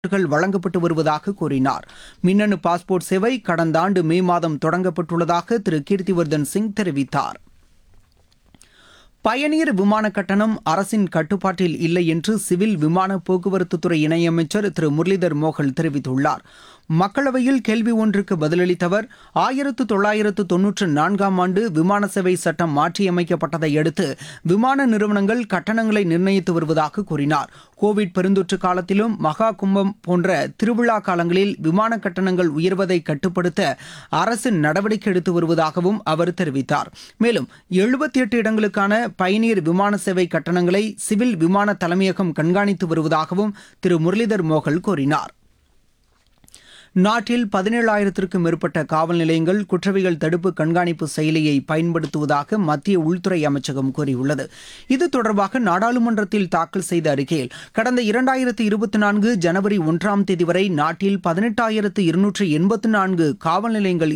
கள் வழங்கப்பட்டு வருவதாக கூறினார் மின்னணு பாஸ்போர்ட் சேவை கடந்த ஆண்டு மே மாதம் தொடங்கப்பட்டுள்ளதாக திரு கீர்த்திவர்தன் சிங் தெரிவித்தார் பயணியர் விமான கட்டணம் அரசின் கட்டுப்பாட்டில் இல்லை என்று சிவில் விமான போக்குவரத்துத்துறை இணையமைச்சர் திரு முரளிதர் மோகல் தெரிவித்துள்ளார் மக்களவையில் கேள்வி ஒன்றுக்கு பதிலளித்த அவர் ஆயிரத்து தொள்ளாயிரத்து தொன்னூற்று நான்காம் ஆண்டு விமான சேவை சட்டம் மாற்றியமைக்கப்பட்டதை அடுத்து விமான நிறுவனங்கள் கட்டணங்களை நிர்ணயித்து வருவதாக கூறினார் கோவிட் பெருந்தொற்று காலத்திலும் மகா கும்பம் போன்ற திருவிழா காலங்களில் விமான கட்டணங்கள் உயர்வதை கட்டுப்படுத்த அரசு நடவடிக்கை எடுத்து வருவதாகவும் அவர் தெரிவித்தார் மேலும் எழுபத்தி எட்டு இடங்களுக்கான பயணியர் விமான சேவை கட்டணங்களை சிவில் விமான தலைமையகம் கண்காணித்து வருவதாகவும் திரு முரளிதர் மோகல் கூறினார் நாட்டில் பதினேழாயிரத்திற்கும் மேற்பட்ட காவல் நிலையங்கள் குற்றவியல் தடுப்பு கண்காணிப்பு செயலியை பயன்படுத்துவதாக மத்திய உள்துறை அமைச்சகம் கூறியுள்ளது இது தொடர்பாக நாடாளுமன்றத்தில் தாக்கல் செய்த அறிக்கையில் கடந்த இரண்டாயிரத்து இருபத்தி நான்கு ஜனவரி ஒன்றாம் தேதி வரை நாட்டில் பதினெட்டாயிரத்து இருநூற்று எண்பத்து நான்கு காவல் நிலையங்கள்